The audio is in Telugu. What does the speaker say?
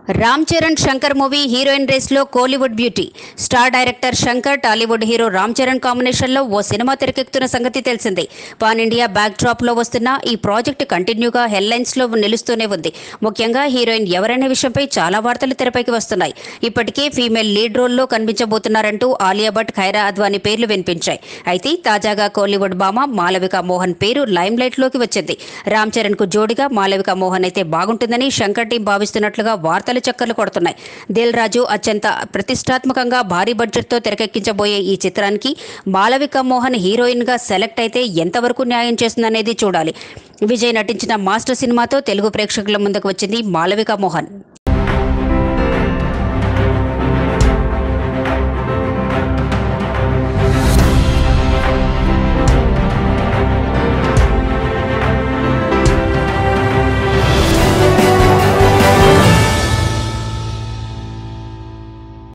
రామ్ చరణ్ శంకర్ మూవీ హీరోయిన్ రేస్లో Kollywood beauty star director Shankar Tollywood hero Ram Charan కాంబినేషన్లో ఓ సినిమా తెరకెక్కుతున్న సంగతి తెలిసిందే పాన్ ఇండియా బ్యాక్ డ్రాప్లో వస్తున్న ఈ ప్రాజెక్ట్ కంటిన్యూగా హెడ్లైన్స్లో నిలుస్తూనే ఉంది ముఖ్యంగా హీరోయిన్ ఎవరనే విషయంపై చాలా వార్తలు తెరపైకి వస్తున్నాయి ఇప్పటికే ఫీమేల్ లీడ్ రోల్లో కనిపించబోతున్నారంటూ ఆలియా భట్ ఖైరా అద్వానీ పేర్లు వినిపించాయి అయితే తాజాగా కోలీవుడ్ భామ మాలవిక మోహన్ పేరు లైమ్ లైట్లోకి వచ్చింది రామ్ చరణ్కు జోడిగా మాలవిక మోహన్ అయితే బాగుంటుందని శంకర్ టీం భావిస్తున్నట్లుగా వార్తలు చక్కర్లు కొడుతున్నాయి దిల్ రాజు అత్యంత ప్రతిష్టాత్మకంగా భారీ బడ్జెట్తో తెరకెక్కించబోయే ఈ చిత్రానికి మాలవిక మోహన్ హీరోయిన్గా సెలెక్ట్ అయితే ఎంతవరకు న్యాయం చేస్తుందనేది చూడాలి విజయ్ నటించిన మాస్టర్ సినిమాతో తెలుగు ప్రేక్షకుల ముందుకు వచ్చింది మాలవిక మోహన్